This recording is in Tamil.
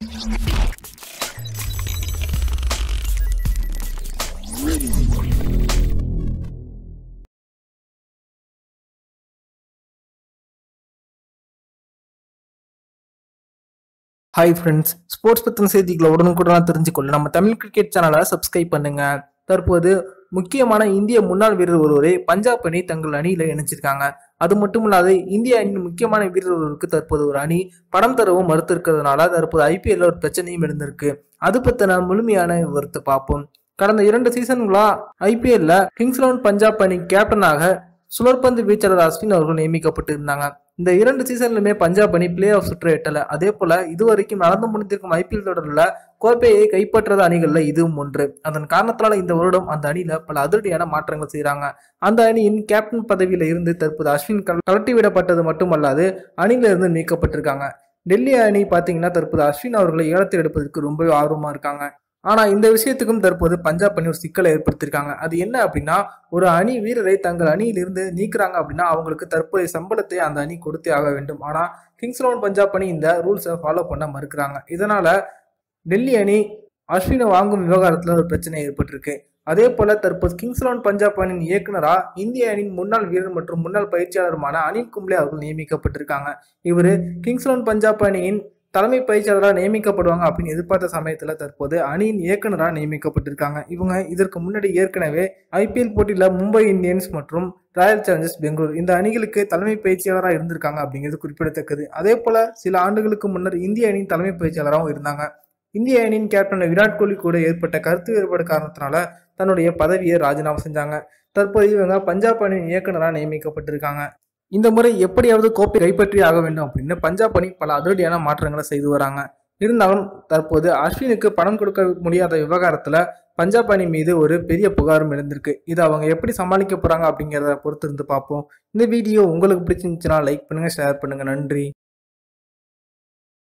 ஹாய் ஃப்ரெண்ட்ஸ் ஸ்போர்ட்ஸ் பற்றின செய்திகளை உடனுக்குடனாக தெரிஞ்சுக்கொள்ள நம்ம தமிழ் கிரிக்கெட் சேனலை சப்ஸ்கிரைப் பண்ணுங்க தற்போது முக்கியமான இந்திய முன்னாள் வீரர் ஒருவரை பஞ்சாப் அணி தங்கள் அணியில இணைச்சிருக்காங்க அது மட்டும் இல்லாது இந்திய அணியின் முக்கியமான வீரர் ஒருவருக்கு தற்போது ஒரு அணி படம் தரவும் மறுத்து இருக்கிறதுனால தற்போது ஐபிஎல்ல ஒரு பிரச்சனையும் இருந்திருக்கு அது பத்தின முழுமையான விவரத்தை பார்ப்போம் கடந்த இரண்டு சீசன்களா ஐபிஎல்ல கிங்ஸ் லெவன் பஞ்சாப் அணி கேப்டனாக சுழற்பந்து வீச்சாளர் அஸ்வின் அவர்கள் நியமிக்கப்பட்டு இருந்தாங்க இந்த இரண்டு சீசன்லுமே பஞ்சாப் அணி பிளே ஆஃப் சுற்று எட்டல அதே போல இதுவரைக்கும் நடந்து முடிந்திருக்கும் ஐபிஎல் தொடரில் கோப்பையை கைப்பற்றாத அணிகள்ல இதுவும் ஒன்று அதன் காரணத்தினால இந்த வருடம் அந்த அணியில பல அதிரடியான மாற்றங்கள் செய்றாங்க அந்த அணியின் கேப்டன் பதவியில இருந்து தற்போது அஸ்வின் கல- கழட்டி விடப்பட்டது மட்டுமல்லாது அணியில இருந்து நீக்கப்பட்டிருக்காங்க டெல்லி அணி பாத்தீங்கன்னா தற்போது அஸ்வின் அவர்களை ஏலத்தில் எடுப்பதற்கு ரொம்பவே ஆர்வமா இருக்காங்க ஆனா இந்த விஷயத்துக்கும் தற்போது பஞ்சாப் அணி ஒரு சிக்கலை ஏற்படுத்தியிருக்காங்க அது என்ன அப்படின்னா ஒரு அணி வீரரை தங்கள் அணியிலிருந்து நீக்குறாங்க அப்படின்னா அவங்களுக்கு தற்போதைய சம்பளத்தை அந்த அணி கொடுத்தே ஆக வேண்டும் ஆனா கிங்ஸ் லெவன் பஞ்சாப் அணி இந்த ரூல்ஸை ஃபாலோ பண்ண மறுக்கிறாங்க இதனால டெல்லி அணி அஸ்வினை வாங்கும் விவகாரத்துல ஒரு பிரச்சனை ஏற்பட்டிருக்கு அதே போல தற்போது கிங்ஸ் லெவன் பஞ்சாப் அணியின் இயக்குனரா இந்திய அணியின் முன்னாள் வீரர் மற்றும் முன்னாள் பயிற்சியாளருமான அனில் கும்ளே அவர்கள் நியமிக்கப்பட்டிருக்காங்க இவரு கிங்ஸ் லெவன் பஞ்சாப் அணியின் தலைமை பயிற்சியாளராக நியமிக்கப்படுவாங்க அப்படின்னு எதிர்பார்த்த சமயத்துல தற்போது அணியின் இயக்குனராக நியமிக்கப்பட்டிருக்காங்க இவங்க இதற்கு முன்னாடி ஏற்கனவே ஐபிஎல் போட்டியில மும்பை இந்தியன்ஸ் மற்றும் ராயல் சேலஞ்சர்ஸ் பெங்களூர் இந்த அணிகளுக்கு தலைமை பயிற்சியாளராக இருந்திருக்காங்க அப்படிங்கிறது குறிப்பிடத்தக்கது அதே போல சில ஆண்டுகளுக்கு முன்னர் இந்திய அணியின் தலைமை பயிற்சியாளராகவும் இருந்தாங்க இந்திய அணியின் கேப்டன் விராட் கோலி கூட ஏற்பட்ட கருத்து வேறுபாடு காரணத்தினால தன்னுடைய பதவியை ராஜினாமா செஞ்சாங்க தற்போது இவங்க பஞ்சாப் அணியின் இயக்குனராக நியமிக்கப்பட்டிருக்காங்க இந்த முறை எப்படியாவது கோப்பை கைப்பற்றி ஆக வேண்டும் அப்படின்னு பஞ்சாப் அணி பல அதிரடியான மாற்றங்களை செய்து வராங்க இருந்தாலும் தற்போது அஸ்வினுக்கு பணம் கொடுக்க முடியாத விவகாரத்துல பஞ்சாப் அணி மீது ஒரு பெரிய புகாரும் எழுந்திருக்கு இதை அவங்க எப்படி சமாளிக்க போறாங்க அப்படிங்கிறத பொறுத்து இருந்து பார்ப்போம் இந்த வீடியோ உங்களுக்கு பிடிச்சிருந்துச்சுன்னா லைக் பண்ணுங்க ஷேர் பண்ணுங்க நன்றி